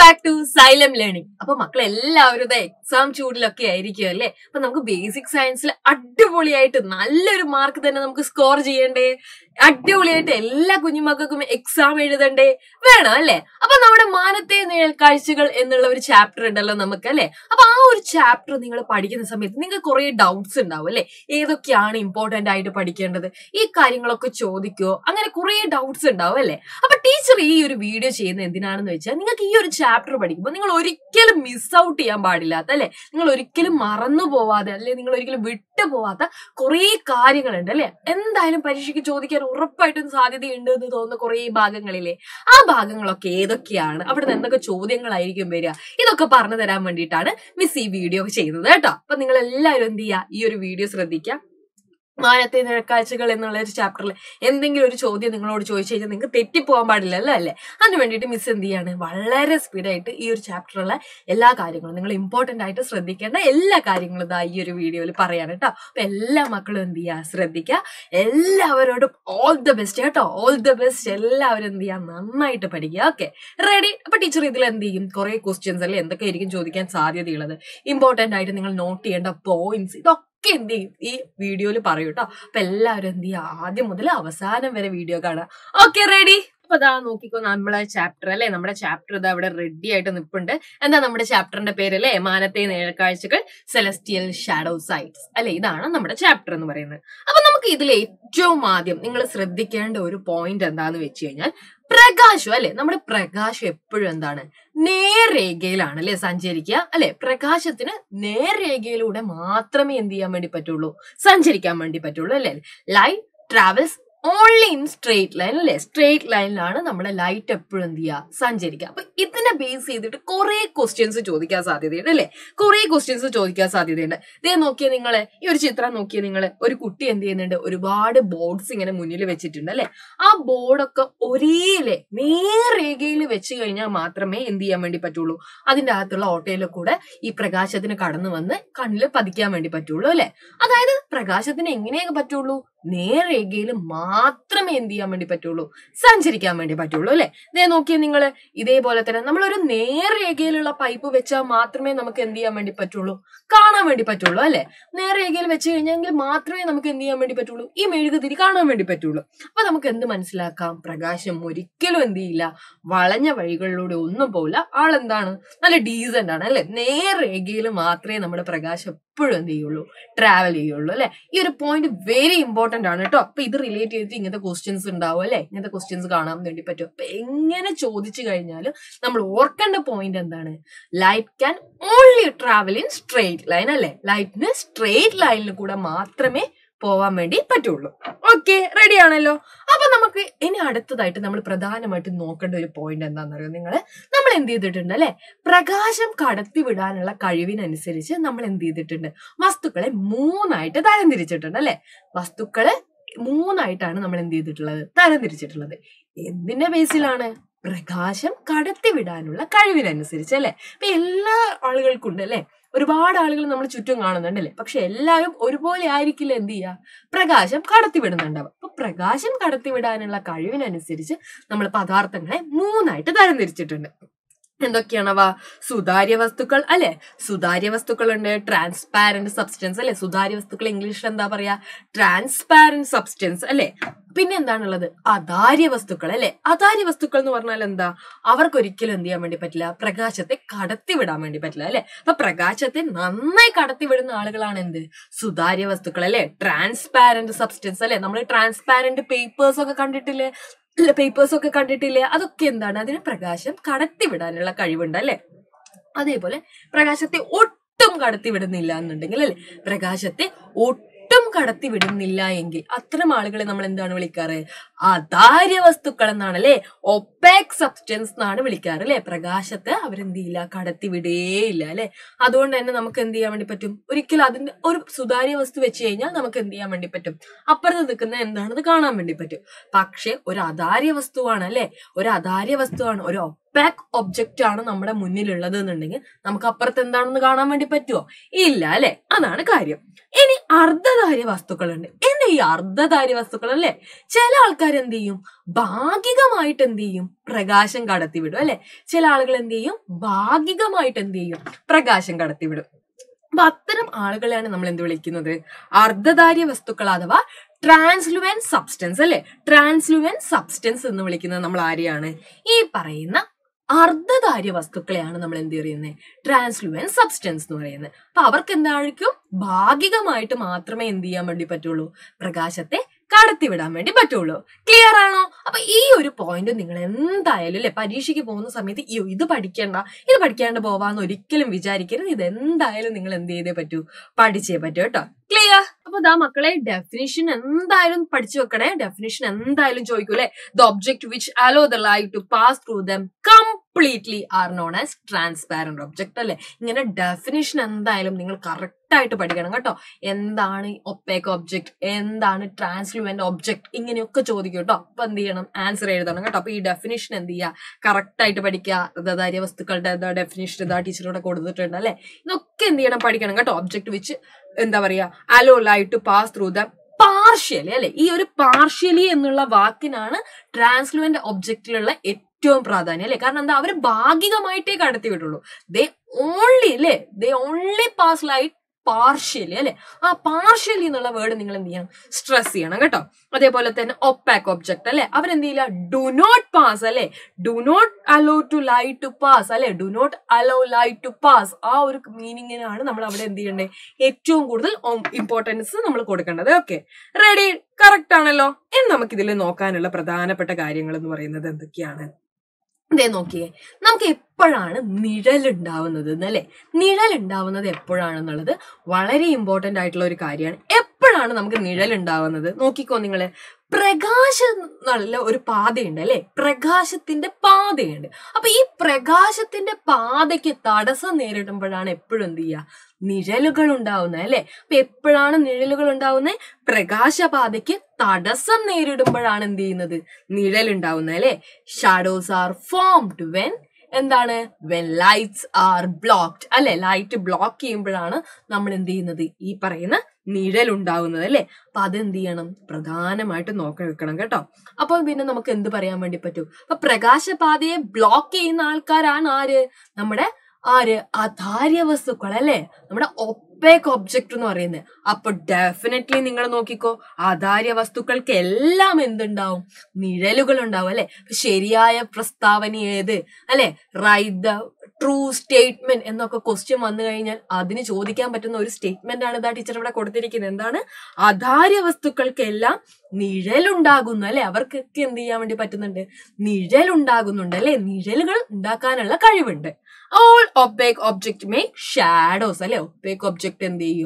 back to xylem learning അപ്പൊ മക്കൾ എല്ലാവരും ഇതാ എക്സാം ചൂടിലൊക്കെ ആയിരിക്കും അല്ലേ അപ്പൊ നമുക്ക് ബേസിക് സയൻസിൽ അടിപൊളിയായിട്ട് നല്ലൊരു മാർക്ക് തന്നെ നമുക്ക് സ്കോർ ചെയ്യണ്ടേ അടിപൊളിയായിട്ട് എല്ലാ കുഞ്ഞുമക്കൾക്കും എക്സാം എഴുതണ്ടേ വേണം അല്ലേ അപ്പൊ നമ്മുടെ മാനത്തെ കാഴ്ചകൾ എന്നുള്ള ഒരു ചാപ്റ്റർ ഉണ്ടല്ലോ നമുക്ക് അല്ലേ അപ്പൊ ആ ഒരു ചാപ്റ്റർ നിങ്ങൾ പഠിക്കുന്ന സമയത്ത് നിങ്ങൾക്ക് കുറെ ഡൗട്ട്സ് ഉണ്ടാവും അല്ലേ ഏതൊക്കെയാണ് ഇമ്പോർട്ടന്റ് ആയിട്ട് പഠിക്കേണ്ടത് ഈ കാര്യങ്ങളൊക്കെ ചോദിക്കുവോ അങ്ങനെ കുറെ ഡൗട്ട്സ് ഉണ്ടാവും അല്ലേ അപ്പൊ ടീച്ചർ ഈ ഒരു വീഡിയോ ചെയ്യുന്നത് എന്തിനാണെന്ന് വെച്ചാൽ നിങ്ങൾക്ക് ഈ ഒരു ചാപ്റ്റർ പഠിക്കുമ്പോൾ നിങ്ങൾ ഒരിക്കലും മിസ് ഔട്ട് ചെയ്യാൻ പാടില്ലാത്ത അല്ലെ നിങ്ങൾ ഒരിക്കലും മറന്നു പോവാതെ അല്ലെ നിങ്ങൾ ഒരിക്കലും വിട്ടു പോവാത്ത കുറെ കാര്യങ്ങളുണ്ട് അല്ലെ എന്തായാലും പരീക്ഷയ്ക്ക് ചോദിക്കാൻ ഉറപ്പായിട്ടും സാധ്യതയുണ്ട് എന്ന് തോന്നുന്ന കുറെ ഭാഗങ്ങളില്ലേ ആ ഭാഗങ്ങളൊക്കെ ഏതൊക്കെയാണ് അവിടെ നിന്ന് എന്തൊക്കെ ചോദ്യങ്ങളായിരിക്കും വരിക ഇതൊക്കെ പറഞ്ഞു തരാൻ വേണ്ടിയിട്ടാണ് മിസ് ഈ വീഡിയോ ചെയ്യുന്നത് കേട്ടോ അപ്പൊ നിങ്ങൾ എല്ലാവരും എന്ത് ചെയ്യുക ഈ ഒരു വീഡിയോ ശ്രദ്ധിക്കുക മാനത്തെ നിഴക്കാഴ്ചകൾ എന്നുള്ള ഒരു ചാപ്റ്ററിൽ എന്തെങ്കിലും ഒരു ചോദ്യം നിങ്ങളോട് ചോദിച്ചു കഴിഞ്ഞാൽ നിങ്ങൾക്ക് തെറ്റിപ്പോകാൻ പാടില്ലല്ലോ അല്ലേ അതിന് വേണ്ടിയിട്ട് മിസ് എന്ത് ചെയ്യാണ് വളരെ സ്പീഡായിട്ട് ഈ ഒരു ചാപ്റ്ററിലെ എല്ലാ കാര്യങ്ങളും നിങ്ങൾ ഇമ്പോർട്ടന്റ് ആയിട്ട് ശ്രദ്ധിക്കേണ്ട എല്ലാ കാര്യങ്ങളും ഇതാ ഈ ഒരു വീഡിയോയിൽ പറയാണ് കേട്ടോ അപ്പൊ എല്ലാ മക്കളും എന്ത് ചെയ്യുക ശ്രദ്ധിക്കുക എല്ലാവരോടും ഓൾ ദ ബെസ്റ്റ് കേട്ടോ ഓൾ ദ ബെസ്റ്റ് എല്ലാവരും എന്ത് ചെയ്യുക നന്നായിട്ട് പഠിക്കുക ഓക്കെ റെഡി അപ്പൊ ടീച്ചർ ഇതിൽ എന്ത് ചെയ്യും കുറെ ക്വസ്റ്റ്യൻസ് അല്ലെ എന്തൊക്കെ ആയിരിക്കും ചോദിക്കാൻ സാധ്യതയുള്ളത് ഇമ്പോർട്ടന്റ് ആയിട്ട് നിങ്ങൾ നോട്ട് ചെയ്യേണ്ട പോയിന്റ്സ് ഇതൊക്കെ ഒക്കെ എന്ത് ചെയ്യും ഈ വീഡിയോയിൽ പറയൂ കേട്ടോ അപ്പൊ എല്ലാവരും എന്ത് ചെയ്യുക ആദ്യം മുതൽ അവസാനം വരെ വീഡിയോ കാണാം ഓക്കെ റെഡി അപ്പൊ അതാ നോക്കിക്കോ നമ്മളെ ചാപ്റ്റർ അല്ലെ നമ്മുടെ ചാപ്റ്റർ ഇതാ ഇവിടെ റെഡി ആയിട്ട് നിൽപ്പുണ്ട് എന്താ നമ്മുടെ ചാപ്റ്ററിന്റെ പേര് അല്ലെ മാനത്തെ നേഴക്കാഴ്ചകൾ സെലസ്റ്റിയൽ ഷാഡോ സൈറ്റ്സ് അല്ലെ ഇതാണ് നമ്മുടെ ചാപ്റ്റർ എന്ന് പറയുന്നത് അപ്പൊ നമുക്ക് ഇതിൽ ഏറ്റവും ആദ്യം നിങ്ങൾ ശ്രദ്ധിക്കേണ്ട ഒരു പോയിന്റ് എന്താന്ന് വെച്ച് കഴിഞ്ഞാൽ പ്രകാശം അല്ലെ നമ്മുടെ പ്രകാശം എപ്പോഴും എന്താണ് നേർരേഖയിലാണ് അല്ലെ സഞ്ചരിക്കുക അല്ലെ പ്രകാശത്തിന് നേർരേഖയിലൂടെ മാത്രമേ എന്ത് ചെയ്യാൻ വേണ്ടി പറ്റുള്ളൂ സഞ്ചരിക്കാൻ വേണ്ടി പറ്റുള്ളൂ അല്ലെ light travels only in straight line അല്ലെ സ്ട്രേറ്റ് ലൈനിലാണ് നമ്മുടെ ലൈറ്റ് എപ്പോഴും എന്ത് ചെയ്യുക സഞ്ചരിക്കുക അപ്പൊ ഇതിനെ ബേസ് ചെയ്തിട്ട് കുറെ ക്വസ്റ്റ്യൻസ് ചോദിക്കാൻ സാധ്യതയുണ്ട് അല്ലെ കുറെ ക്വസ്റ്റ്യൻസ് ചോദിക്കാൻ സാധ്യതയുണ്ട് ഇതേ നോക്കിയ നിങ്ങള് ഈ ഒരു ചിത്രം നോക്കിയ നിങ്ങള് ഒരു കുട്ടി എന്ത് ചെയ്യുന്നുണ്ട് ഒരുപാട് ബോർഡ്സ് ഇങ്ങനെ മുന്നിൽ വെച്ചിട്ടുണ്ട് അല്ലെ ആ ബോർഡൊക്കെ ഒരേലെ നേർരേഖയിൽ വെച്ച് കഴിഞ്ഞാൽ മാത്രമേ എന്ത് ചെയ്യാൻ വേണ്ടി പറ്റുള്ളൂ അതിന്റെ അകത്തുള്ള ഓട്ടയിലെ കൂടെ ഈ പ്രകാശത്തിന് കടന്നു വന്ന് കണ്ണിൽ പതിക്കാൻ വേണ്ടി പറ്റുള്ളൂ അല്ലെ അതായത് പ്രകാശത്തിന് എങ്ങനെയൊക്കെ പറ്റുള്ളൂ നേർരേഖയിൽ മാത്രമേ എന്ത് ചെയ്യാൻ വേണ്ടി പറ്റുള്ളൂ സഞ്ചരിക്കാൻ വേണ്ടി പറ്റുള്ളൂ അല്ലെ ഇതേ നോക്കിയേ നിങ്ങൾ ഇതേപോലെ തന്നെ നമ്മളൊരു നേർരേഖയിലുള്ള പൈപ്പ് വെച്ചാൽ മാത്രമേ നമുക്ക് എന്ത് ചെയ്യാൻ വേണ്ടി പറ്റുള്ളൂ കാണാൻ വേണ്ടി പറ്റുള്ളൂ അല്ലെ നേർരേഖയിൽ വെച്ച് കഴിഞ്ഞെങ്കിൽ മാത്രമേ നമുക്ക് എന്ത് ചെയ്യാൻ വേണ്ടി പറ്റുള്ളൂ ഈ മെഴുകുതിരി കാണാൻ വേണ്ടി പറ്റുള്ളൂ അപ്പൊ നമുക്ക് എന്ത് മനസ്സിലാക്കാം പ്രകാശം ഒരിക്കലും എന്ത് ചെയ്യില്ല വളഞ്ഞ വഴികളിലൂടെ ഒന്നും പോകില്ല ആളെന്താണ് നല്ല ഡീസന്റ് ആണ് അല്ലെ നേർരേഖയിൽ മാത്രമേ നമ്മുടെ പ്രകാശം എപ്പോഴും എന്ത് ചെയ്യുള്ളൂ ട്രാവൽ ചെയ്യുള്ളൂ അല്ലെ ഈ ഒരു പോയിന്റ് വെരി ഇമ്പോർട്ടന്റ് ആണ് കേട്ടോ അപ്പൊ ഇത് റിലേറ്റ് ചെയ്തിട്ട് ഇങ്ങനത്തെ ക്വസ്റ്റ്യൻസ് ഉണ്ടാവും അല്ലെ ഇങ്ങനത്തെ ക്വസ്റ്റ്യൻസ് കാണാൻ വേണ്ടി പറ്റും അപ്പൊ എങ്ങനെ ചോദിച്ചു കഴിഞ്ഞാലും നമ്മൾ ഓർക്കേണ്ട പോയിന്റ് എന്താണ് light can only travel in straight line അല്ലെ ലൈറ്റിന് സ്ട്രെയിറ്റ് ലൈനിൽ കൂടെ മാത്രമേ പോവാൻ വേണ്ടി പറ്റുള്ളൂ ഓക്കെ റെഡി ആണല്ലോ അപ്പൊ നമുക്ക് ഇനി അടുത്തതായിട്ട് നമ്മൾ പ്രധാനമായിട്ട് നോക്കേണ്ട ഒരു പോയിന്റ് എന്താണെന്നറിയോ നിങ്ങൾ നമ്മൾ എന്ത് ചെയ്തിട്ടുണ്ട് അല്ലെ പ്രകാശം കടത്തിവിടാനുള്ള കഴിവിനനുസരിച്ച് നമ്മൾ എന്ത് ചെയ്തിട്ടുണ്ട് വസ്തുക്കളെ മൂന്നായിട്ട് തരംതിരിച്ചിട്ടുണ്ട് അല്ലെ വസ്തുക്കളെ മൂന്നായിട്ടാണ് നമ്മൾ എന്ത് ചെയ്തിട്ടുള്ളത് തരംതിരിച്ചിട്ടുള്ളത് എന്തിന്റെ ബേസിലാണ് പ്രകാശം കടത്തിവിടാനുള്ള കഴിവിനനുസരിച്ച് അല്ലെ ഇപ്പൊ എല്ലാ ആളുകൾക്കും ഉണ്ട് അല്ലെ ഒരുപാട് ആളുകൾ നമ്മൾ ചുറ്റും കാണുന്നുണ്ടല്ലേ പക്ഷെ എല്ലാവരും ഒരുപോലെ ആയിരിക്കില്ല എന്ത് ചെയ്യുക പ്രകാശം കടത്തിവിടുന്നുണ്ടാവും അപ്പൊ പ്രകാശം കടത്തിവിടാനുള്ള കഴിവിനനുസരിച്ച് നമ്മൾ പദാർത്ഥങ്ങളെ മൂന്നായിട്ട് തരംതിരിച്ചിട്ടുണ്ട് എന്തൊക്കെയാണവ സുതാര്യ വസ്തുക്കൾ അല്ലെ സുതാര്യ വസ്തുക്കളുണ്ട് ട്രാൻസ്പാരന്റ് സബ്സ്റ്റൻസ് അല്ലെ സുതാര്യ വസ്തുക്കൾ ഇംഗ്ലീഷിൽ എന്താ പറയാ ട്രാൻസ്പാരന്റ് സബ്സ്റ്റൻസ് അല്ലെ പിന്നെ എന്താണുള്ളത് അതാര്യ വസ്തുക്കൾ അല്ലെ അതാര്യ വസ്തുക്കൾ എന്ന് പറഞ്ഞാൽ എന്താ അവർക്ക് ഒരിക്കലും എന്ത് ചെയ്യാൻ വേണ്ടി പറ്റില്ല പ്രകാശത്തെ കടത്തിവിടാൻ വേണ്ടി പറ്റില്ല അല്ലെ അപ്പൊ പ്രകാശത്തെ നന്നായി കടത്തിവിടുന്ന ആളുകളാണ് എന്ത് സുതാര്യ വസ്തുക്കൾ അല്ലെ ട്രാൻസ്പാരന്റ് സബ്സ്റ്റൻസ് അല്ലെ നമ്മൾ ട്രാൻസ്പാരന്റ് പേപ്പേഴ്സ് ഒക്കെ കണ്ടിട്ടില്ലേ പേപ്പേഴ്സ് ഒക്കെ കണ്ടിട്ടില്ലേ അതൊക്കെ എന്താണ് അതിന് പ്രകാശം കടത്തിവിടാനുള്ള കഴിവുണ്ട് അല്ലെ അതേപോലെ പ്രകാശത്തെ ഒട്ടും കടത്തിവിടുന്നില്ല എന്നുണ്ടെങ്കിൽ അല്ലെ പ്രകാശത്തെ ഒട്ടും കടത്തിവിടുന്നില്ല എങ്കിൽ അത്തരം ആളുകളെ നമ്മൾ എന്താണ് വിളിക്കാറ് അതാര്യ വസ്തുക്കൾ എന്നാണ് അല്ലെ ഒപ്പാക് സബ്സ്റ്റൻസ് എന്നാണ് വിളിക്കാറ് അല്ലെ പ്രകാശത്തെ അവരെന്ത് ചെയ്യില്ല കടത്തിവിടേയില്ല അല്ലെ അതുകൊണ്ട് തന്നെ നമുക്ക് എന്ത് ചെയ്യാൻ വേണ്ടി പറ്റും ഒരിക്കലും അതിന്റെ ഒരു സുതാര്യ വസ്തു വെച്ച് കഴിഞ്ഞാൽ നമുക്ക് എന്ത് ചെയ്യാൻ വേണ്ടി പറ്റും അപ്പുറത്ത് നിൽക്കുന്ന എന്താണെന്ന് കാണാൻ വേണ്ടി പറ്റും പക്ഷെ ഒരു അതാര്യ വസ്തുവാണ് അല്ലെ ഒരു അതാര്യ വസ്തുവാണ് ഒരു ഒപ്പാക് ഒബ്ജക്റ്റ് ആണ് നമ്മുടെ മുന്നിലുള്ളത് എന്നുണ്ടെങ്കിൽ നമുക്ക് അപ്പുറത്ത് എന്താണെന്ന് കാണാൻ വേണ്ടി പറ്റുമോ ഇല്ല അല്ലെ അതാണ് കാര്യം ഇനി അർദ്ധധാര്യ വസ്തുക്കളുണ്ട് എന്താ ഈ അർദ്ധധാര്യ വസ്തുക്കൾ അല്ലെ ചില ആൾക്കാർ എന്ത് ചെയ്യും ഭാഗികമായിട്ട് എന്ത് ചെയ്യും പ്രകാശം കടത്തിവിടും അല്ലെ ചില ആളുകൾ എന്ത് ചെയ്യും ഭാഗികമായിട്ട് എന്ത് ചെയ്യും പ്രകാശം കടത്തിവിടും അപ്പൊ അത്തരം ആളുകളെയാണ് നമ്മൾ എന്ത് വിളിക്കുന്നത് അർദ്ധധാര്യ വസ്തുക്കൾ അഥവാ ട്രാൻസ്ലുവൻ സബ്സ്റ്റൻസ് അല്ലെ ട്രാൻസ്ലുവൻ സബ്സ്റ്റൻസ് എന്ന് വിളിക്കുന്നത് നമ്മൾ ആരെയാണ് ഈ പറയുന്ന അർദ്ധധാര്യ വസ്തുക്കളെയാണ് നമ്മൾ എന്ത് പറയുന്നത് ട്രാൻസ്ലുവൻ സബ്സ്റ്റൻസ് എന്ന് പറയുന്നത് അപ്പൊ അവർക്ക് എന്തായിരിക്കും ഭാഗികമായിട്ട് മാത്രമേ എന്ത് ചെയ്യാൻ വേണ്ടി പറ്റുള്ളൂ പ്രകാശത്തെ കടത്തിവിടാൻ വേണ്ടി പറ്റുള്ളൂ ക്ലിയർ ആണോ അപ്പൊ ഈ ഒരു പോയിന്റ് നിങ്ങൾ എന്തായാലും അല്ലെ പരീക്ഷയ്ക്ക് പോകുന്ന സമയത്ത് ഈ ഇത് പഠിക്കണ്ട ഇത് പഠിക്കാണ്ട് പോവാന്ന് ഒരിക്കലും വിചാരിക്കരുത് ഇത് എന്തായാലും നിങ്ങൾ എന്ത് ചെയ്തേ പറ്റൂ പഠിച്ചേ പറ്റൂ കേട്ടോ ക്ലിയർ അപ്പൊ ദാ മക്കളെ ഡെഫിനിഷൻ എന്തായാലും പഠിച്ചു വെക്കണേ ഡെഫിനിഷൻ എന്തായാലും ചോദിക്കൂലേ the object which allow the light to pass through them completely are known as transparent object അല്ലെ ഇങ്ങനെ ഡെഫിനിഷൻ എന്തായാലും നിങ്ങൾ കറക്റ്റ് ആയിട്ട് പഠിക്കണം കേട്ടോ എന്താണ് ഒപ്പേക്ക് ഒബ്ജക്ട് എന്താണ് ട്രാൻസ്ലുവന്റ് ഒബ്ജക്ട് ഇങ്ങനെയൊക്കെ ചോദിക്കും കേട്ടോ അപ്പൊ എന്ത് ചെയ്യണം ആൻസർ എഴുതണം കേട്ടോ അപ്പൊ ഈ ഡെഫിനിഷൻ എന്ത് ചെയ്യുക കറക്റ്റ് ആയിട്ട് പഠിക്കുക ഹൃദാര്യ വസ്തുക്കളുടെ എന്താ ഡെഫിനിഷൻ ഇതാ ടീച്ചറോടെ കൊടുത്തിട്ടുണ്ട് അല്ലെ ഇതൊക്കെ എന്ത് ചെയ്യണം പഠിക്കണം കേട്ടോ ഒബ്ജക്ട് വെച്ച് എന്താ പറയാ allow light to pass through the partially അല്ലെ ഈ ഒരു പാർഷ്യലി എന്നുള്ള വാക്കിനാണ് ട്രാൻസ്ലുവന്റ് ഒബ്ജക്റ്റിലുള്ള ഏറ്റവും പ്രാധാന്യം അല്ലെ കാരണം എന്താ അവര് ഭാഗികമായിട്ടേ കടത്തി വിട്ടുള്ളൂ ദേ ഓൺലി അല്ലേ they only pass light partially അല്ലെ ആ പാർഷ്യലി എന്നുള്ള വേർഡ് നിങ്ങൾ എന്ത് ചെയ്യണം സ്ട്രെസ് ചെയ്യണം കേട്ടോ അതേപോലെ തന്നെ ഒപ്പാക് ഒബ്ജക്ട് അല്ലെ അവരെന്ത് ചെയ്യില്ല ഡു നോട്ട് പാസ് അല്ലെ do not allow to light to pass അല്ലെ do not allow light to pass ആ ഒരു മീനിങ്ങിനാണ് നമ്മൾ അവിടെ എന്ത് ചെയ്യേണ്ടത് ഏറ്റവും കൂടുതൽ ഇമ്പോർട്ടൻസ് നമ്മൾ കൊടുക്കേണ്ടത് ഓക്കെ റെഡി കറക്റ്റ് ആണല്ലോ ഇനി നമുക്ക് ഇതിൽ നോക്കാനുള്ള പ്രധാനപ്പെട്ട കാര്യങ്ങൾ എന്ന് പറയുന്നത് എന്തൊക്കെയാണ് ഇതേ നോക്കിയേ നമുക്ക് എപ്പോഴാണ് നിഴൽ ഉണ്ടാവുന്നത് എന്നല്ലേ നിഴൽ ഉണ്ടാവുന്നത് എപ്പോഴാണെന്നുള്ളത് വളരെ ഇമ്പോർട്ടന്റ് ആയിട്ടുള്ള ഒരു കാര്യമാണ് എപ്പോഴാണ് നമുക്ക് നിഴൽ ഉണ്ടാവുന്നത് നോക്കിക്കോ നിങ്ങള് പ്രകാശം എന്നുള്ള ഒരു പാതയുണ്ട് അല്ലെ പ്രകാശത്തിന്റെ പാതയുണ്ട് അപ്പൊ ഈ പ്രകാശത്തിന്റെ പാതയ്ക്ക് തടസ്സം നേരിടുമ്പോഴാണ് എപ്പോഴും എന്ത് ചെയ്യുക നിഴലുകൾ ഉണ്ടാവുന്നത് അല്ലെ അപ്പൊ എപ്പോഴാണ് നിഴലുകൾ ഉണ്ടാവുന്നത് പ്രകാശപാതയ്ക്ക് തടസ്സം നേരിടുമ്പോഴാണ് എന്ത് ചെയ്യുന്നത് നിഴൽ ഉണ്ടാവുന്നത് അല്ലെ ഷാഡോസ് ആർ ഫോംഡ് വെൻ എന്താണ് വെൻ ലൈറ്റ്സ് ആർ ബ്ലോക്ക്ഡ് അല്ലെ ലൈറ്റ് ബ്ലോക്ക് ചെയ്യുമ്പോഴാണ് നമ്മൾ എന്ത് ചെയ്യുന്നത് ഈ പറയുന്ന നിഴൽ ഉണ്ടാവുന്നത് അല്ലെ അപ്പൊ അതെന്ത് ചെയ്യണം പ്രധാനമായിട്ട് നോക്കി വെക്കണം കേട്ടോ അപ്പൊ പിന്നെ നമുക്ക് എന്ത് പറയാൻ വേണ്ടി പറ്റും അപ്പൊ പ്രകാശപാതയെ ബ്ലോക്ക് ചെയ്യുന്ന ആൾക്കാരാണ് ആര് നമ്മുടെ ആര് അധാര്യ വസ്തുക്കൾ അല്ലെ നമ്മുടെ ഒപ്പേക്ക് ഒബ്ജക്ട് എന്ന് പറയുന്നത് അപ്പൊ ഡെഫിനറ്റ്ലി നിങ്ങൾ നോക്കിക്കോ അധാര്യ വസ്തുക്കൾക്ക് എല്ലാം എന്തുണ്ടാവും നിഴലുകൾ ഉണ്ടാവും അല്ലെ ശരിയായ പ്രസ്താവന ഏത് അല്ലെ റൈറ്റ് ദ ട്രൂ സ്റ്റേറ്റ്മെന്റ് എന്നൊക്കെ ക്വസ്റ്റ്യൻ വന്നു കഴിഞ്ഞാൽ അതിന് ചോദിക്കാൻ പറ്റുന്ന ഒരു സ്റ്റേറ്റ്മെന്റ് ആണ് ഇതാ ടീച്ചർ ഇവിടെ കൊടുത്തിരിക്കുന്നത് എന്താണ് അധാര്യ വസ്തുക്കൾക്കെല്ലാം നിഴലുണ്ടാകുന്നു അല്ലെ അവർക്കൊക്കെ എന്ത് ചെയ്യാൻ വേണ്ടി പറ്റുന്നുണ്ട് നിഴലുണ്ടാകുന്നുണ്ട് അല്ലെ നിഴലുകൾ ഉണ്ടാക്കാനുള്ള കഴിവുണ്ട് all opaque object make shadows അല്ലെ ഒപ്പേക്ക് ഒബ്ജക്ട് എന്ത് ചെയ്യും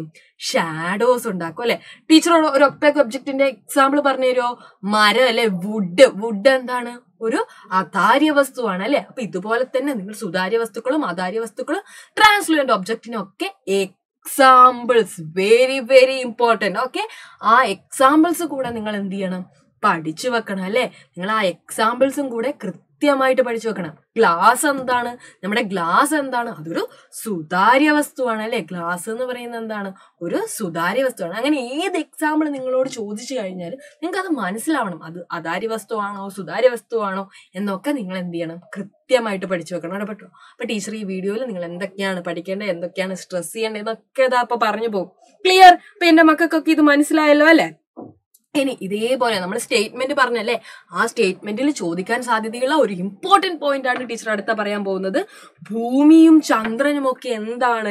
ഷാഡോസ് ഉണ്ടാക്കും അല്ലെ ടീച്ചറോട് ഒരു ഒപ്പേക്ക് ഒബ്ജക്റ്റിന്റെ എക്സാമ്പിൾ പറഞ്ഞു തരുമോ മരം അല്ലെ വുഡ് വുഡ് എന്താണ് ഒരു അധാര്യ വസ്തുവാണ് അല്ലെ അപ്പൊ ഇതുപോലെ തന്നെ നിങ്ങൾ സുതാര്യ വസ്തുക്കളും അധാര്യ വസ്തുക്കളും ട്രാൻസ്ലുവന്റ് ഒബ്ജക്റ്റിനും ഒക്കെ examples very very important okay ആ എക്സാമ്പിൾസ് കൂടെ നിങ്ങൾ എന്ത് ചെയ്യണം പഠിച്ചു വെക്കണം അല്ലെ നിങ്ങൾ ആ എക്സാമ്പിൾസും കൂടെ കൃത്യമായിട്ട് പഠിച്ചു വെക്കണം ഗ്ലാസ് എന്താണ് നമ്മുടെ ഗ്ലാസ് എന്താണ് അതൊരു സുതാര്യ വസ്തുവാണ് അല്ലെ ഗ്ലാസ് എന്ന് പറയുന്നത് എന്താണ് ഒരു സുതാര്യ വസ്തുവാണ് അങ്ങനെ ഏത് എക്സാമ്പിൾ നിങ്ങളോട് ചോദിച്ചു കഴിഞ്ഞാൽ നിങ്ങൾക്ക് അത് മനസ്സിലാവണം അത് അതാര്യ വസ്തുവാണോ സുതാര്യ വസ്തുവാണോ എന്നൊക്കെ നിങ്ങൾ എന്ത് ചെയ്യണം കൃത്യമായിട്ട് പഠിച്ചു വെക്കണം അവിടെ പറ്റുമോ അപ്പൊ ടീച്ചർ ഈ വീഡിയോയിൽ നിങ്ങൾ എന്തൊക്കെയാണ് പഠിക്കേണ്ടത് എന്തൊക്കെയാണ് സ്ട്രെസ് ചെയ്യേണ്ടത് എന്നൊക്കെ ഇതാ അപ്പൊ പറഞ്ഞു പോകും ക്ലിയർ ഇപ്പൊ എന്റെ മക്കൾക്കൊക്കെ ഇത് മനസ്സിലായല്ലോ അല്ലെ ഇനി ഇതേപോലെ നമ്മൾ സ്റ്റേറ്റ്മെന്റ് പറഞ്ഞല്ലേ ആ സ്റ്റേറ്റ്മെന്റിൽ ചോദിക്കാൻ സാധ്യതയുള്ള ഒരു ഇമ്പോർട്ടന്റ് പോയിന്റ് ആണ് ടീച്ചർ അടുത്ത പറയാൻ പോകുന്നത് ഭൂമിയും ചന്ദ്രനും ഒക്കെ എന്താണ്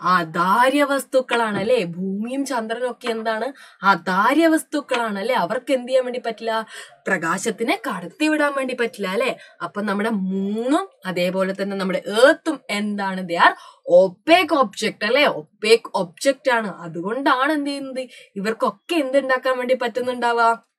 അധാര്യ വസ്തുക്കളാണ് അല്ലെ ഭൂമിയും ചന്ദ്രനും ഒക്കെ എന്താണ് അധാര്യ വസ്തുക്കളാണ് അല്ലെ അവർക്ക് എന്ത് ചെയ്യാൻ വേണ്ടി പറ്റില്ല പ്രകാശത്തിനെ കടത്തിവിടാൻ വേണ്ടി പറ്റില്ല അല്ലെ അപ്പൊ നമ്മുടെ മൂന്നും അതേപോലെ തന്നെ നമ്മുടെ ഏർത്തും എന്താണ് ദേ ആർ ഒപ്പേക്ക് ഒബ്ജക്റ്റ് അല്ലെ ഒപ്പേക്ക് ഒബ്ജക്റ്റ് ആണ് അതുകൊണ്ടാണ് എന്ത് ചെയ്യുന്നത് ഇവർക്കൊക്കെ എന്തുണ്ടാക്കാൻ വേണ്ടി പറ്റുന്നുണ്ടാവുക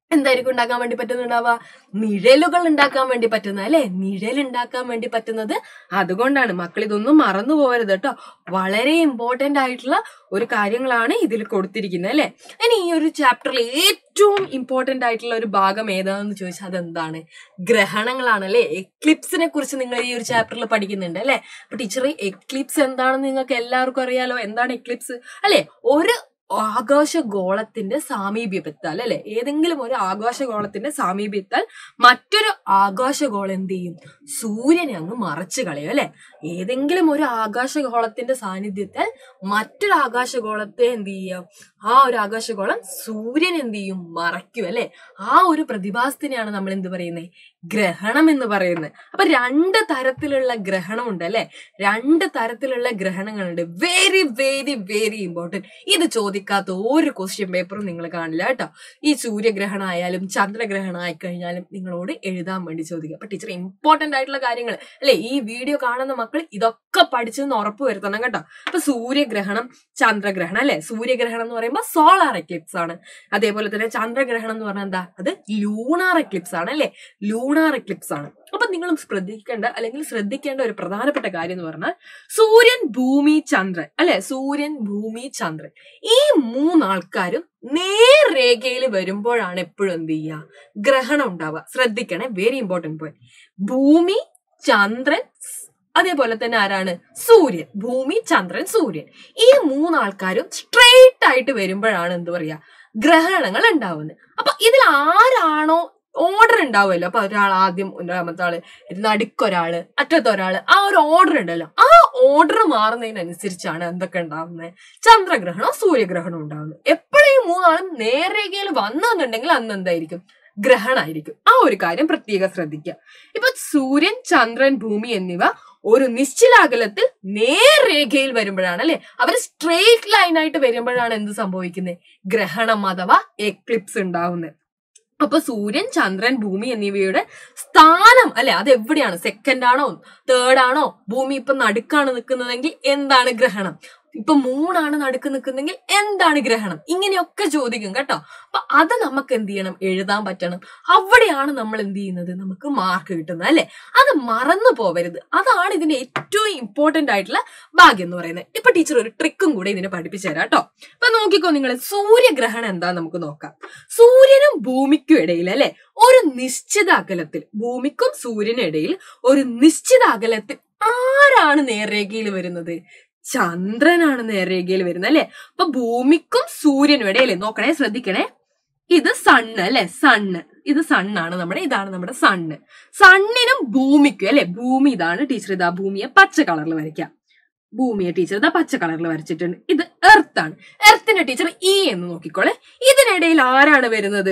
എന്തായിരിക്കും ഉണ്ടാക്കാൻ വേണ്ടി പറ്റുന്നുണ്ടാവുക നിഴലുകൾ ഉണ്ടാക്കാൻ വേണ്ടി പറ്റുന്നത് അല്ലെ നിഴൽ ഉണ്ടാക്കാൻ വേണ്ടി പറ്റുന്നത് അതുകൊണ്ടാണ് മക്കൾ ഇതൊന്നും മറന്നു പോകരുത് കേട്ടോ വളരെ ഇമ്പോർട്ടന്റ് ആയിട്ടുള്ള ഒരു കാര്യങ്ങളാണ് ഇതിൽ കൊടുത്തിരിക്കുന്നത് അല്ലെ ഇനി ഈ ഒരു ചാപ്റ്ററിൽ ഏറ്റവും ഇമ്പോർട്ടന്റ് ആയിട്ടുള്ള ഒരു ഭാഗം ഏതാണെന്ന് ചോദിച്ചാൽ അതെന്താണ് ഗ്രഹണങ്ങളാണ് അല്ലെ എക്ലിപ്സിനെ കുറിച്ച് നിങ്ങൾ ഈ ഒരു ചാപ്റ്ററിൽ പഠിക്കുന്നുണ്ട് അല്ലെ അപ്പൊ ടീച്ചർ എക്ലിപ്സ് എന്താണെന്ന് നിങ്ങൾക്ക് എല്ലാവർക്കും അറിയാലോ എന്താണ് എക്ലിപ്സ് അല്ലെ ഒരു ആകാശഗോളത്തിന്റെ സാമീപ്യത്താൽ അല്ലെ ഏതെങ്കിലും ഒരു ആകാശഗോളത്തിന്റെ സാമീപ്യത്താൽ മറ്റൊരു ആകാശഗോളം എന്ത് ചെയ്യും സൂര്യനെ അങ്ങ് മറച്ചു കളയും അല്ലെ ഏതെങ്കിലും ഒരു ആകാശഗോളത്തിന്റെ സാന്നിധ്യത്താൽ മറ്റൊരു ആകാശഗോളത്തെ എന്ത് ചെയ്യും ആ ഒരു ആകാശഗോളം സൂര്യൻ എന്ത് ചെയ്യും മറയ്ക്കും അല്ലെ ആ ഒരു പ്രതിഭാസത്തിനെയാണ് നമ്മൾ എന്ത് പറയുന്നത് ഗ്രഹണം എന്ന് പറയുന്നത് അപ്പൊ രണ്ട് തരത്തിലുള്ള ഗ്രഹണമുണ്ട് അല്ലെ രണ്ട് തരത്തിലുള്ള ഗ്രഹണങ്ങളുണ്ട് വെരി വെരി വെരി ഇമ്പോർട്ടന്റ് ഇത് ചോദിക്കാത്ത ഒരു ക്വസ്റ്റ്യൻ പേപ്പറും നിങ്ങൾ കാണില്ല കേട്ടോ ഈ സൂര്യഗ്രഹണം ആയാലും ചന്ദ്രഗ്രഹണം ആയി കഴിഞ്ഞാലും നിങ്ങളോട് എഴുതാൻ വേണ്ടി ചോദിക്കുക അപ്പൊ ടീച്ചർ ഇമ്പോർട്ടന്റ് ആയിട്ടുള്ള കാര്യങ്ങൾ അല്ലെ ഈ വീഡിയോ കാണുന്ന മക്കൾ ഇതൊക്കെ പഠിച്ചെന്ന് ഉറപ്പ് വരുത്തണം കേട്ടോ അപ്പൊ സൂര്യഗ്രഹണം ചന്ദ്രഗ്രഹണം അല്ലെ സൂര്യഗ്രഹണം എന്ന് പറയുമ്പോൾ സോളാർ എക്ലിപ്സ് ആണ് അതേപോലെ തന്നെ ചന്ദ്രഗ്രഹണം എന്ന് പറഞ്ഞാൽ എന്താ അത് ലൂണാർ എക്ലിപ്സ് ആണ് അല്ലെ ലൂണാർ എക്ലിപ്സ് ആണ് അപ്പൊ നിങ്ങളും ശ്രദ്ധിക്കേണ്ട അല്ലെങ്കിൽ ശ്രദ്ധിക്കേണ്ട ഒരു പ്രധാനപ്പെട്ട കാര്യം എന്ന് പറഞ്ഞാൽ സൂര്യൻ ഭൂമി ചന്ദ്രൻ അല്ലെ സൂര്യൻ ഭൂമി ചന്ദ്രൻ ഈ മൂന്നാൾക്കാരും നേർരേഖയിൽ വരുമ്പോഴാണ് എപ്പോഴും എന്ത് ചെയ്യുക ഗ്രഹണം ഉണ്ടാവുക ശ്രദ്ധിക്കണേ വെരി ഇമ്പോർട്ടന്റ് പോയിന്റ് ഭൂമി ചന്ദ്രൻ അതേപോലെ തന്നെ ആരാണ് സൂര്യൻ ഭൂമി ചന്ദ്രൻ സൂര്യൻ ഈ മൂന്നാൾക്കാരും സ്ട്രെയിറ്റ് ആയിട്ട് വരുമ്പോഴാണ് എന്ത് പറയാ ഗ്രഹണങ്ങൾ ഉണ്ടാവുന്നത് അപ്പൊ ഇതിൽ ആരാണോ ഓർഡർ ഉണ്ടാവുമല്ലോ അപ്പൊ ഒരാൾ ആദ്യം രണ്ടാമത്തെ ആള് നടുക്കൊരാള് അറ്റത്തെ ഒരാള് ആ ഒരു ഓർഡർ ഉണ്ടല്ലോ ആ ഓർഡർ മാറുന്നതിനനുസരിച്ചാണ് എന്തൊക്കെ ഉണ്ടാവുന്നത് ചന്ദ്രഗ്രഹണവും സൂര്യഗ്രഹണവും ഉണ്ടാവുന്നത് എപ്പോഴും ഈ മൂന്നാളും നേർരേഖയിൽ വന്നെന്നുണ്ടെങ്കിൽ അന്ന് എന്തായിരിക്കും ഗ്രഹണായിരിക്കും ആ ഒരു കാര്യം പ്രത്യേകം ശ്രദ്ധിക്കുക ഇപ്പൊ സൂര്യൻ ചന്ദ്രൻ ഭൂമി എന്നിവ ഒരു നിശ്ചിത അകലത്തിൽ നേർരേഖയിൽ വരുമ്പോഴാണ് അല്ലെ അവർ സ്ട്രെയിറ്റ് ലൈൻ ആയിട്ട് വരുമ്പോഴാണ് എന്ത് സംഭവിക്കുന്നത് ഗ്രഹണം അഥവാ എക്ലിപ്സ് ഉണ്ടാവുന്നത് അപ്പൊ സൂര്യൻ ചന്ദ്രൻ ഭൂമി എന്നിവയുടെ സ്ഥാനം അല്ലെ അത് എവിടെയാണ് സെക്കൻഡ് ആണോ തേർഡ് ആണോ ഭൂമി ഇപ്പൊ നടുക്കാണ് നിൽക്കുന്നതെങ്കിൽ എന്താണ് ഗ്രഹണം ഇപ്പൊ മൂണാണ് നടുക്ക് നിൽക്കുന്നെങ്കിൽ എന്താണ് ഗ്രഹണം ഇങ്ങനെയൊക്കെ ചോദിക്കും കേട്ടോ അപ്പൊ അത് നമുക്ക് എന്ത് ചെയ്യണം എഴുതാൻ പറ്റണം അവിടെയാണ് നമ്മൾ എന്ത് ചെയ്യുന്നത് നമുക്ക് മാർക്ക് കിട്ടുന്നത് അല്ലെ അത് മറന്നു പോവരുത് അതാണ് ഇതിന്റെ ഏറ്റവും ഇമ്പോർട്ടന്റ് ആയിട്ടുള്ള ഭാഗ്യം എന്ന് പറയുന്നത് ഇപ്പൊ ടീച്ചർ ഒരു ട്രിക്കും കൂടെ ഇതിനെ പഠിപ്പിച്ചു തരാം കേട്ടോ അപ്പൊ നോക്കിക്കോ നിങ്ങൾ സൂര്യഗ്രഹണം എന്താ നമുക്ക് നോക്കാം സൂര്യനും ഭൂമിക്കും ഇടയിൽ അല്ലെ ഒരു നിശ്ചിത അകലത്തിൽ ഭൂമിക്കും സൂര്യനും ഇടയിൽ ഒരു നിശ്ചിത അകലത്തിൽ ആരാണ് നേർരേഖയിൽ വരുന്നത് ചന്ദ്രനാണ് നേർരേഖയിൽ വരുന്നത് അല്ലെ അപ്പൊ ഭൂമിക്കും സൂര്യനും ഇടയിൽ നോക്കണേ ശ്രദ്ധിക്കണേ ഇത് സണ്ണ് അല്ലെ സണ്ണ് ഇത് സണ്ണാണ് നമ്മുടെ ഇതാണ് നമ്മുടെ സണ്ണ് സണ്ണിനും ഭൂമിക്കും അല്ലെ ഭൂമി ഇതാണ് ടീച്ചർ ഇതാ ഭൂമിയെ പച്ച കളറിൽ വരയ്ക്കാം ഭൂമിയെ ടീച്ചർ ഇതാ പച്ച കളറിൽ വരച്ചിട്ടുണ്ട് ഇത് എർത്ത് ആണ് എർത്തിന്റെ ടീച്ചർ ഇ എന്ന് നോക്കിക്കോളെ ഇതിനിടയിൽ ആരാണ് വരുന്നത്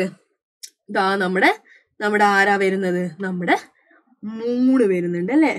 ഇതാ നമ്മുടെ നമ്മുടെ ആരാ വരുന്നത് നമ്മുടെ മൂണ് വരുന്നുണ്ട് അല്ലെ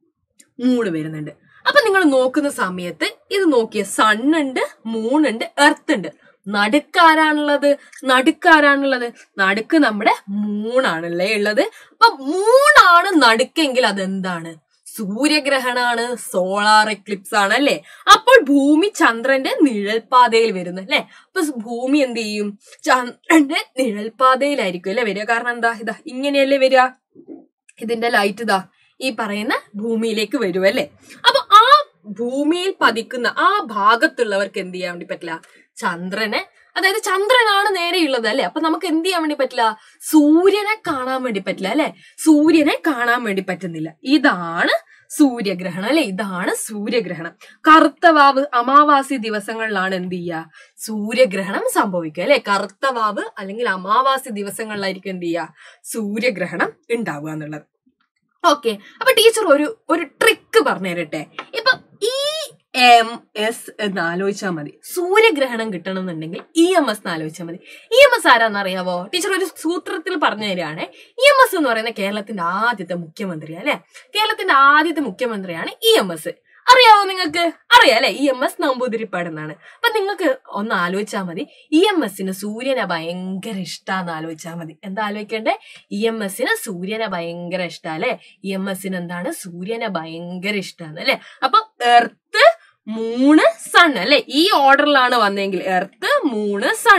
മൂണ് വരുന്നുണ്ട് അപ്പൊ നിങ്ങൾ നോക്കുന്ന സമയത്ത് ഇത് നോക്കിയ സണ്ണുണ്ട് മൂണുണ്ട് എർത്ത് ഉണ്ട് നടുക്കാരാണുള്ളത് നടുക്കാരാണുള്ളത് നടുക്ക് നമ്മുടെ മൂണാണല്ലേ ഉള്ളത് അപ്പൊ മൂണാണ് നടുക്കെങ്കിൽ അതെന്താണ് സൂര്യഗ്രഹണാണ് സോളാർ എക്ലിപ്സ് ആണ് അല്ലെ അപ്പോൾ ഭൂമി ചന്ദ്രന്റെ നിഴൽപാതയിൽ വരുന്നു അല്ലെ അപ്പൊ ഭൂമി എന്ത് ചെയ്യും ചന്ദ്രന്റെ നിഴൽപാതയിലായിരിക്കും അല്ലെ വരിക കാരണം എന്താ ഇതാ ഇങ്ങനെയല്ലേ വരിക ഇതിന്റെ ലൈറ്റ് ഇതാ ഈ പറയുന്ന ഭൂമിയിലേക്ക് വരും അല്ലെ അപ്പൊ ആ ഭൂമിയിൽ പതിക്കുന്ന ആ ഭാഗത്തുള്ളവർക്ക് എന്ത് ചെയ്യാൻ വേണ്ടി പറ്റില്ല ചന്ദ്രനെ അതായത് ചന്ദ്രനാണ് നേരെയുള്ളത് അല്ലെ അപ്പൊ നമുക്ക് എന്ത് ചെയ്യാൻ വേണ്ടി പറ്റില്ല സൂര്യനെ കാണാൻ വേണ്ടി പറ്റില്ല അല്ലെ സൂര്യനെ കാണാൻ വേണ്ടി പറ്റുന്നില്ല ഇതാണ് സൂര്യഗ്രഹണം അല്ലെ ഇതാണ് സൂര്യഗ്രഹണം കറുത്തവാവ് അമാവാസി ദിവസങ്ങളിലാണ് എന്ത് ചെയ്യുക സൂര്യഗ്രഹണം സംഭവിക്കുക അല്ലെ കറുത്തവാവ് അല്ലെങ്കിൽ അമാവാസി ദിവസങ്ങളിലായിരിക്കും എന്ത് ചെയ്യുക സൂര്യഗ്രഹണം ഉണ്ടാവുക എന്നുള്ളത് ഓക്കെ അപ്പൊ ടീച്ചർ ഒരു ഒരു ട്രിക്ക് പറഞ്ഞു തരട്ടെ ഇപ്പൊ ഇ എം എസ് എന്ന് ആലോചിച്ചാൽ മതി സൂര്യഗ്രഹണം കിട്ടണം എന്നുണ്ടെങ്കിൽ ഇ എം എസ് എന്ന് ആലോചിച്ചാൽ മതി ഇ എം എസ് ആരാന്ന് അറിയാവോ ടീച്ചർ ഒരു സൂത്രത്തിൽ പറഞ്ഞു തരികയാണ് ഇ എം എസ് എന്ന് പറയുന്ന കേരളത്തിന്റെ ആദ്യത്തെ മുഖ്യമന്ത്രി അല്ലെ കേരളത്തിന്റെ ആദ്യത്തെ മുഖ്യമന്ത്രിയാണ് ഇ എം എസ് അറിയാവോ നിങ്ങൾക്ക് അറിയാം അല്ലെ ഇ എം എസ് നമ്പൂതിരിപ്പാട് എന്നാണ് അപ്പൊ നിങ്ങൾക്ക് ഒന്ന് ആലോചിച്ചാൽ മതി ഇ എം എസിന് സൂര്യനെ ഭയങ്കര ഇഷ്ടാന്ന് ആലോചിച്ചാൽ മതി എന്താ ആലോചിക്കണ്ടേ ഇ എം എസിന് സൂര്യനെ ഭയങ്കര ഇഷ്ട അല്ലെ ഇ എം എസിന് എന്താണ് സൂര്യനെ ഭയങ്കര ഇഷ്ടമാണ് അല്ലെ അപ്പൊ എർത്ത് മൂണ് സൺ അല്ലെ ഈ ഓർഡറിലാണ് വന്നെങ്കിൽ എർത്ത് മൂണ് സണ്ണ്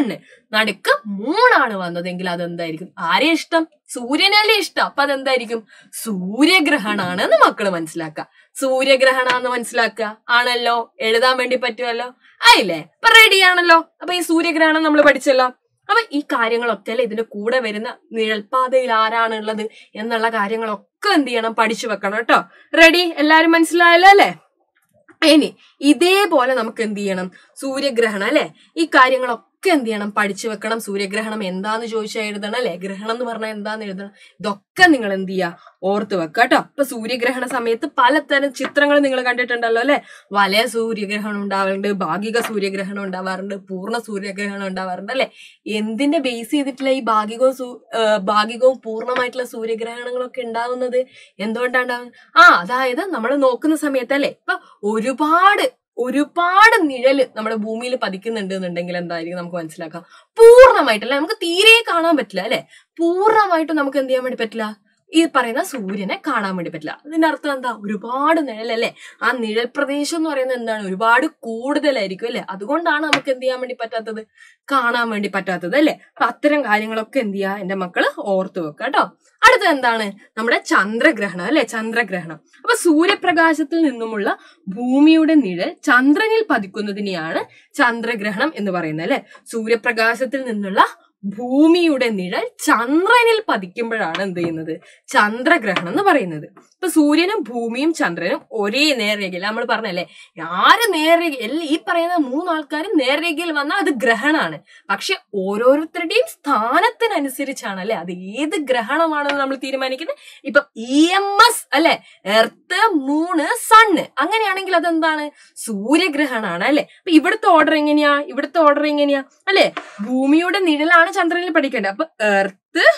നടുക്ക് മൂണാണ് വന്നതെങ്കിൽ അതെന്തായിരിക്കും ആരെ ഇഷ്ടം സൂര്യനല്ലേ ഇഷ്ടം അപ്പൊ അതെന്തായിരിക്കും സൂര്യഗ്രഹണാണ് എന്ന് മക്കള് മനസ്സിലാക്കുക സൂര്യഗ്രഹണാന്ന് മനസ്സിലാക്കുക ആണല്ലോ എഴുതാൻ വേണ്ടി പറ്റുമല്ലോ ആയില്ലേ അപ്പൊ റെഡി ആണല്ലോ അപ്പൊ ഈ സൂര്യഗ്രഹണം നമ്മൾ പഠിച്ചല്ലോ അപ്പൊ ഈ കാര്യങ്ങളൊക്കെ അല്ലെ ഇതിന്റെ കൂടെ വരുന്ന നിഴൽപാതയിൽ ആരാണുള്ളത് എന്നുള്ള കാര്യങ്ങളൊക്കെ എന്ത് ചെയ്യണം പഠിച്ചു വെക്കണം കേട്ടോ റെഡി എല്ലാരും മനസ്സിലായല്ലോ അല്ലെ ഇനി ഇതേപോലെ നമുക്ക് എന്ത് ചെയ്യണം സൂര്യഗ്രഹണം അല്ലെ ഈ കാര്യങ്ങളൊക്കെ എന്ത് ചെയ്യണം പഠിച്ചു വെക്കണം സൂര്യഗ്രഹണം എന്താന്ന് ചോദിച്ചാൽ എഴുതണം അല്ലെ ഗ്രഹണം എന്ന് പറഞ്ഞാൽ എന്താന്ന് എഴുതണം ഇതൊക്കെ നിങ്ങൾ എന്ത് ചെയ്യുക ഓർത്ത് വെക്കുക കേട്ടോ ഇപ്പൊ സൂര്യഗ്രഹണ സമയത്ത് പലതരം ചിത്രങ്ങൾ നിങ്ങൾ കണ്ടിട്ടുണ്ടല്ലോ അല്ലെ വലയ സൂര്യഗ്രഹണം ഉണ്ടാവാറുണ്ട് ഭാഗിക സൂര്യഗ്രഹണം ഉണ്ടാവാറുണ്ട് പൂർണ്ണ സൂര്യഗ്രഹണം ഉണ്ടാവാറുണ്ട് അല്ലെ എന്തിന്റെ ബേസ് ചെയ്തിട്ടുള്ള ഈ ഭാഗികവും സൂ- ആ, ഭാഗികവും പൂർണ്ണമായിട്ടുള്ള സൂര്യഗ്രഹണങ്ങളൊക്കെ ഉണ്ടാവുന്നത് എന്തുകൊണ്ടാണ് ഉണ്ടാവുന്നത് ആ അതായത് നമ്മൾ നോക്കുന്ന സമയത്ത് അല്ലെ ഇപ്പൊ ഒരുപാട് ഒരുപാട് നിഴല് നമ്മുടെ ഭൂമിയിൽ പതിക്കുന്നുണ്ട് എന്നുണ്ടെങ്കിൽ എന്തായിരിക്കും നമുക്ക് മനസ്സിലാക്കാം പൂർണ്ണമായിട്ടല്ല നമുക്ക് തീരെ കാണാൻ പറ്റില്ല അല്ലെ പൂർണ്ണമായിട്ടും നമുക്ക് എന്ത് ചെയ്യാൻ വേണ്ടി പറ്റില്ല ഈ പറയുന്ന സൂര്യനെ കാണാൻ വേണ്ടി പറ്റില്ല അതിന്റെ അർത്ഥം എന്താ ഒരുപാട് നിഴലല്ലേ ആ നിഴൽ പ്രദേശം എന്ന് പറയുന്നത് എന്താണ് ഒരുപാട് കൂടുതലായിരിക്കും അല്ലെ അതുകൊണ്ടാണ് നമുക്ക് എന്ത് ചെയ്യാൻ വേണ്ടി പറ്റാത്തത് കാണാൻ വേണ്ടി പറ്റാത്തത് അല്ലെ അപ്പൊ അത്തരം കാര്യങ്ങളൊക്കെ എന്ത് ചെയ്യാ എന്റെ മക്കള് ഓർത്തു വെക്കുക കേട്ടോ അടുത്തത് എന്താണ് നമ്മുടെ ചന്ദ്രഗ്രഹണം അല്ലെ ചന്ദ്രഗ്രഹണം അപ്പൊ സൂര്യപ്രകാശത്തിൽ നിന്നുമുള്ള ഭൂമിയുടെ നിഴൽ ചന്ദ്രനിൽ പതിക്കുന്നതിനെയാണ് ചന്ദ്രഗ്രഹണം എന്ന് പറയുന്നത് അല്ലെ സൂര്യപ്രകാശത്തിൽ നിന്നുള്ള ഭൂമിയുടെ നിഴൽ ചന്ദ്രനിൽ പതിക്കുമ്പോഴാണ് എന്ത് ചെയ്യുന്നത് ചന്ദ്രഗ്രഹണം എന്ന് പറയുന്നത് ഇപ്പൊ സൂര്യനും ഭൂമിയും ചന്ദ്രനും ഒരേ നേർരേഖയിൽ നമ്മൾ പറഞ്ഞല്ലേ ആര് നേർരേഖ എല്ലാ ഈ പറയുന്ന മൂന്നാൾക്കാരും നേർരേഖയിൽ വന്നാൽ അത് ഗ്രഹണാണ് പക്ഷെ ഓരോരുത്തരുടെയും സ്ഥാനത്തിനനുസരിച്ചാണ് അല്ലെ അത് ഏത് ഗ്രഹണമാണെന്ന് നമ്മൾ തീരുമാനിക്കുന്നത് ഇപ്പൊ ഇ എം എസ് അല്ലെ എർത്ത് മൂണ് സണ്ണ് അങ്ങനെയാണെങ്കിൽ അതെന്താണ് സൂര്യഗ്രഹണാണ് അല്ലെ അപ്പൊ ഇവിടുത്തെ ഓർഡർ എങ്ങനെയാ ഇവിടുത്തെ ഓർഡർ എങ്ങനെയാ അല്ലെ ഭൂമിയുടെ നിഴലാണ് ചന്ദ്രനിൽ പഠിക്കേണ്ടത് അപ്പൊ എർത്ത്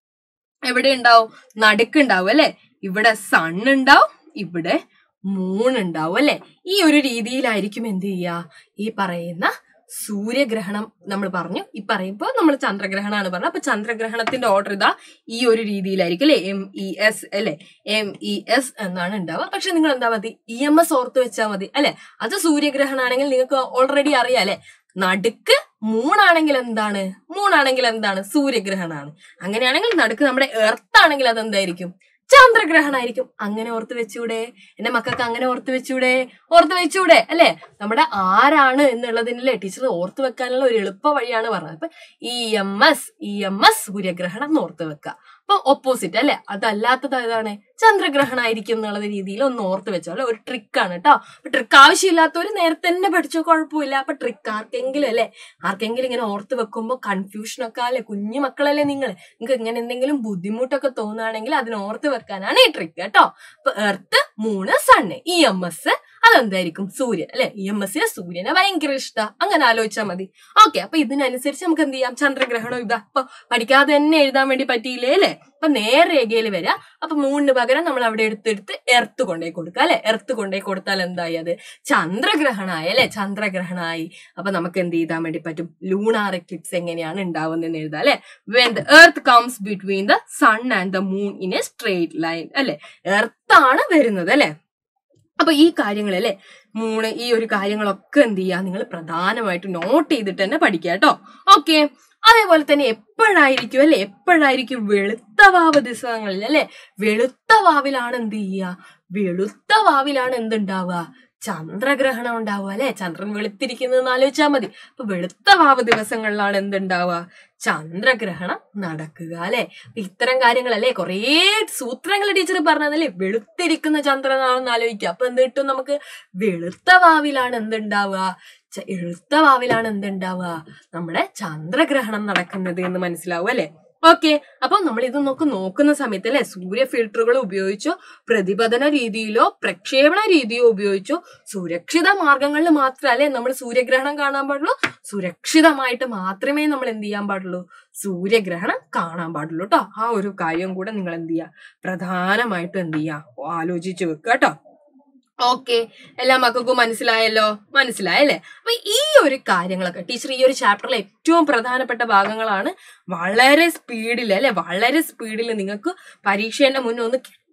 എവിടെ ഉണ്ടാവും നടുക്കുണ്ടാവും അല്ലെ ഇവിടെ സൺ ഉണ്ടാവും ഇവിടെ മൂൺ ഉണ്ടാവും അല്ലെ ഈ ഒരു രീതിയിലായിരിക്കും എന്ത് ചെയ്യുക ഈ പറയുന്ന സൂര്യഗ്രഹണം നമ്മൾ പറഞ്ഞു ഈ പറയുമ്പോൾ നമ്മൾ ചന്ദ്രഗ്രഹണമാണ് പറഞ്ഞത് അപ്പൊ ചന്ദ്രഗ്രഹണത്തിന്റെ ഓർഡർ ഇതാ ഈ ഒരു രീതിയിലായിരിക്കും അല്ലെ എം ഇ എസ് അല്ലെ എം ഇ എസ് എന്നാണ് ഉണ്ടാവുക പക്ഷെ നിങ്ങൾ എന്താ മതി ഇ എം എസ് ഓർത്ത് വെച്ചാൽ മതി അല്ലെ അത് സൂര്യഗ്രഹണാണെങ്കിൽ നിങ്ങൾക്ക് ഓൾറെഡി അറിയാം അല്ലെ നടുക്ക് മൂണാണെങ്കിൽ എന്താണ് മൂണാണെങ്കിൽ എന്താണ് സൂര്യഗ്രഹണാണ് അങ്ങനെയാണെങ്കിൽ നടുക്ക് നമ്മുടെ എർത്ത് ആണെങ്കിൽ അത് എന്തായിരിക്കും ചന്ദ്രഗ്രഹണായിരിക്കും അങ്ങനെ ഓർത്ത് വെച്ചൂടെ എന്റെ മക്കൾക്ക് അങ്ങനെ ഓർത്ത് വെച്ചൂടെ ഓർത്ത് വെച്ചൂടെ അല്ലെ നമ്മുടെ ആരാണ് എന്നുള്ളതിനല്ലേ ടീച്ചർ ഓർത്ത് വെക്കാനുള്ള ഒരു എളുപ്പ വഴിയാണ് പറഞ്ഞത് അപ്പൊ E M S E M S സൂര്യഗ്രഹണം എന്ന് ഓർത്ത് വെക്കുക അപ്പൊ ഓപ്പോസിറ്റ് അല്ലെ അതല്ലാത്തത് ഏതാണ് ചന്ദ്രഗ്രഹണായിരിക്കും എന്നുള്ള രീതിയിൽ ഒന്ന് ഓർത്ത് വെച്ചോ അല്ലെ ഒരു ട്രിക്കാണ് കേട്ടോ അപ്പൊ ട്രിക്ക് ആവശ്യമില്ലാത്തവര് നേരത്തെ തന്നെ പഠിച്ചോ കുഴപ്പമില്ല അപ്പൊ ട്രിക്ക് ആർക്കെങ്കിലും അല്ലെ ആർക്കെങ്കിലും ഇങ്ങനെ ഓർത്ത് വെക്കുമ്പോൾ കൺഫ്യൂഷൻ ഒക്കെ അല്ലെ കുഞ്ഞു മക്കളല്ലേ നിങ്ങൾ നിങ്ങൾക്ക് ഇങ്ങനെ എന്തെങ്കിലും ബുദ്ധിമുട്ടൊക്കെ തോന്നുകയാണെങ്കിൽ അതിന് ഓർത്ത് വെക്കാനാണ് ഈ ട്രിക്ക് കേട്ടോ അപ്പൊ earth moon sun E M S അതെന്തായിരിക്കും സൂര്യൻ അല്ലെ ഇ എം എസിന് സൂര്യനെ ഭയങ്കര ഇഷ്ട അങ്ങനെ ആലോചിച്ചാൽ മതി ഓക്കെ അപ്പൊ ഇതിനനുസരിച്ച് നമുക്ക് എന്ത് ചെയ്യാം ചന്ദ്രഗ്രഹണം ഇതാ അപ്പൊ പഠിക്കാതെ തന്നെ എഴുതാൻ വേണ്ടി പറ്റിയില്ലേ അല്ലെ അപ്പൊ നേർരേഖയിൽ വരിക അപ്പൊ മൂന്നിന് പകരം നമ്മൾ അവിടെ എടുത്തെടുത്ത് എർത്ത് കൊണ്ടുപോയി കൊടുക്കുക അല്ലെ എർത്ത് കൊണ്ടുപോയി കൊടുത്താൽ എന്തായി അത് ചന്ദ്രഗ്രഹണമായി അല്ലെ ചന്ദ്രഗ്രഹണമായി അപ്പൊ നമുക്ക് എന്ത് ചെയ്താൻ വേണ്ടി പറ്റും ലൂണാർ എക്ലിപ്സ് എങ്ങനെയാണ് ഉണ്ടാവുന്നതെന്ന് എഴുതാം അല്ലെ when the earth comes between the sun and the moon in a straight line അല്ലെ എർത്താണ് വരുന്നത് അല്ലെ അപ്പൊ ഈ കാര്യങ്ങൾ അല്ലെ മൂന്ന് ഈ ഒരു കാര്യങ്ങളൊക്കെ എന്ത് ചെയ്യാ നിങ്ങൾ പ്രധാനമായിട്ട് നോട്ട് ചെയ്തിട്ട് തന്നെ പഠിക്കുക കേട്ടോ ഓക്കെ അതേപോലെ തന്നെ എപ്പോഴായിരിക്കും അല്ലെ എപ്പോഴായിരിക്കും വെളുത്ത വാവ് ദിവസങ്ങളിൽ അല്ലെ വെളുത്ത വാവിലാണ് എന്ത് ചെയ്യുക വെളുത്ത വാവിലാണ് എന്തുണ്ടാവുക ചന്ദ്രഗ്രഹണം ഉണ്ടാവുക അല്ലെ ചന്ദ്രൻ വെളുത്തിരിക്കുന്നത് ആലോചിച്ചാൽ മതി അപ്പൊ വെളുത്ത വാവ് ദിവസങ്ങളിലാണ് എന്തുണ്ടാവുക ചന്ദ്രഗ്രഹണം നടക്കുക അല്ലെ ഇത്തരം കാര്യങ്ങളല്ലേ കുറേ സൂത്രങ്ങൾ ടീച്ചർ പറഞ്ഞതല്ലേ വെളുത്തിരിക്കുന്ന ചന്ദ്രനാണെന്ന് ആലോചിക്കുക അപ്പൊ എന്ത് കിട്ടും നമുക്ക് വെളുത്ത വാവിലാണ് എന്തുണ്ടാവുക ച- എഴുത്ത വാവിലാണ് എന്തുണ്ടാവുക നമ്മുടെ ചന്ദ്രഗ്രഹണം നടക്കുന്നത് എന്ന് മനസ്സിലാവും അല്ലെ ഓക്കെ അപ്പൊ നമ്മൾ ഇത് നോക്ക് നോക്കുന്ന സമയത്ത് അല്ലെ സൂര്യ ഫിൽട്ടറുകൾ ഉപയോഗിച്ചോ പ്രതിപതന രീതിയിലോ പ്രക്ഷേപണ രീതിയോ ഉപയോഗിച്ചോ സുരക്ഷിത മാർഗങ്ങളിൽ മാത്രമല്ലേ നമ്മൾ സൂര്യഗ്രഹണം കാണാൻ പാടുള്ളൂ സുരക്ഷിതമായിട്ട് മാത്രമേ നമ്മൾ എന്ത് ചെയ്യാൻ പാടുള്ളൂ സൂര്യഗ്രഹണം കാണാൻ പാടുള്ളൂ കേട്ടോ ആ ഒരു കാര്യം കൂടെ നിങ്ങൾ എന്ത് ചെയ്യുക പ്രധാനമായിട്ടും എന്ത് ചെയ്യുക ആലോചിച്ച് വെക്കുക കേട്ടോ ഓക്കെ എല്ലാ മക്കൾക്കും മനസ്സിലായല്ലോ മനസ്സിലായല്ലേ അപ്പൊ ഈ ഒരു കാര്യങ്ങളൊക്കെ ടീച്ചർ ഈ ഒരു ചാപ്റ്ററിലെ ഏറ്റവും പ്രധാനപ്പെട്ട ഭാഗങ്ങളാണ് വളരെ സ്പീഡിൽ അല്ലെ വളരെ സ്പീഡിൽ നിങ്ങൾക്ക് പരീക്ഷേന്റെ മുന്നേ ഒന്ന്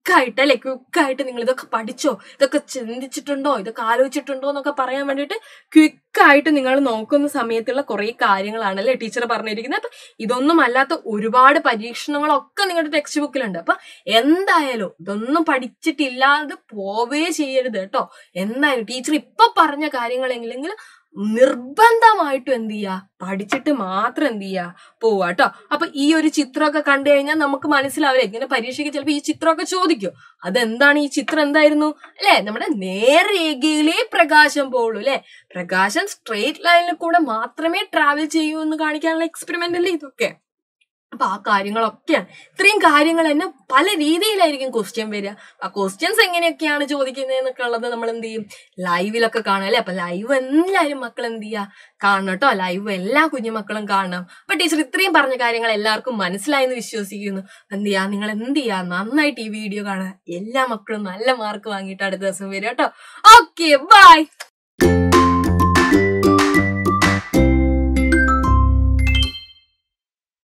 ക്വിക്കായിട്ട് അല്ലെ ക്വിക്കായിട്ട് നിങ്ങൾ ഇതൊക്കെ പഠിച്ചോ ഇതൊക്കെ ചിന്തിച്ചിട്ടുണ്ടോ ഇതൊക്കെ ആലോചിച്ചിട്ടുണ്ടോ എന്നൊക്കെ പറയാൻ വേണ്ടിയിട്ട് ക്വിക്കായിട്ട് നിങ്ങൾ നോക്കുന്ന സമയത്തുള്ള കുറെ കാര്യങ്ങളാണ് അല്ലെ ടീച്ചർ പറഞ്ഞിരിക്കുന്നത് അപ്പൊ ഇതൊന്നും അല്ലാത്ത ഒരുപാട് പരീക്ഷണങ്ങളൊക്കെ നിങ്ങളുടെ ടെക്സ്റ്റ് ബുക്കിലുണ്ട് അപ്പൊ എന്തായാലും ഇതൊന്നും പഠിച്ചിട്ടില്ലാതെ പോവേ ചെയ്യരുത് കേട്ടോ എന്തായാലും ടീച്ചർ ഇപ്പൊ പറഞ്ഞ കാര്യങ്ങളെങ്കിലും നിർബന്ധമായിട്ടും എന്ത് ചെയ്യുക പഠിച്ചിട്ട് മാത്രം എന്ത് ചെയ്യുക പോവുക കേട്ടോ അപ്പൊ ഈ ഒരു ചിത്രമൊക്കെ കണ്ടു കഴിഞ്ഞാൽ നമുക്ക് മനസ്സിലാവില്ല ഇങ്ങനെ പരീക്ഷയ്ക്ക് ചിലപ്പോൾ ഈ ചിത്രമൊക്കെ ചോദിക്കും അതെന്താണ് ഈ ചിത്രം എന്തായിരുന്നു അല്ലെ നമ്മുടെ നേർരേഖയിലേ പ്രകാശം പോളൂ അല്ലെ പ്രകാശം സ്ട്രെയിറ്റ് ലൈനിൽ കൂടെ മാത്രമേ ട്രാവൽ ചെയ്യൂ എന്ന് കാണിക്കാനുള്ള എക്സ്പെരിമെന്റ് അല്ലേ ഇതൊക്കെ അപ്പൊ ആ കാര്യങ്ങളൊക്കെയാണ് ഇത്രയും കാര്യങ്ങൾ തന്നെ പല രീതിയിലായിരിക്കും ക്വസ്റ്റ്യൻ വരിക ആ ക്വസ്റ്റ്യൻസ് എങ്ങനെയൊക്കെയാണ് ചോദിക്കുന്നത് എന്നൊക്കെ ഉള്ളത് നമ്മൾ എന്ത് ചെയ്യും ലൈവിലൊക്കെ കാണും അല്ലെ അപ്പൊ ലൈവ് എല്ലാവരും മക്കൾ എന്ത് ചെയ്യുക കാണണം കേട്ടോ ലൈവ് എല്ലാ കുഞ്ഞുമക്കളും കാണണം അപ്പൊ ടീച്ചർ ഇത്രയും പറഞ്ഞ കാര്യങ്ങൾ എല്ലാവർക്കും മനസ്സിലായെന്ന് വിശ്വസിക്കുന്നു എന്ത് ചെയ്യാ നിങ്ങൾ എന്ത് ചെയ്യാ നന്നായിട്ട് ഈ വീഡിയോ കാണുക എല്ലാ മക്കളും നല്ല മാർക്ക് വാങ്ങിയിട്ട് അടുത്ത ദിവസം വരും കേട്ടോ ഓക്കെ ബൈ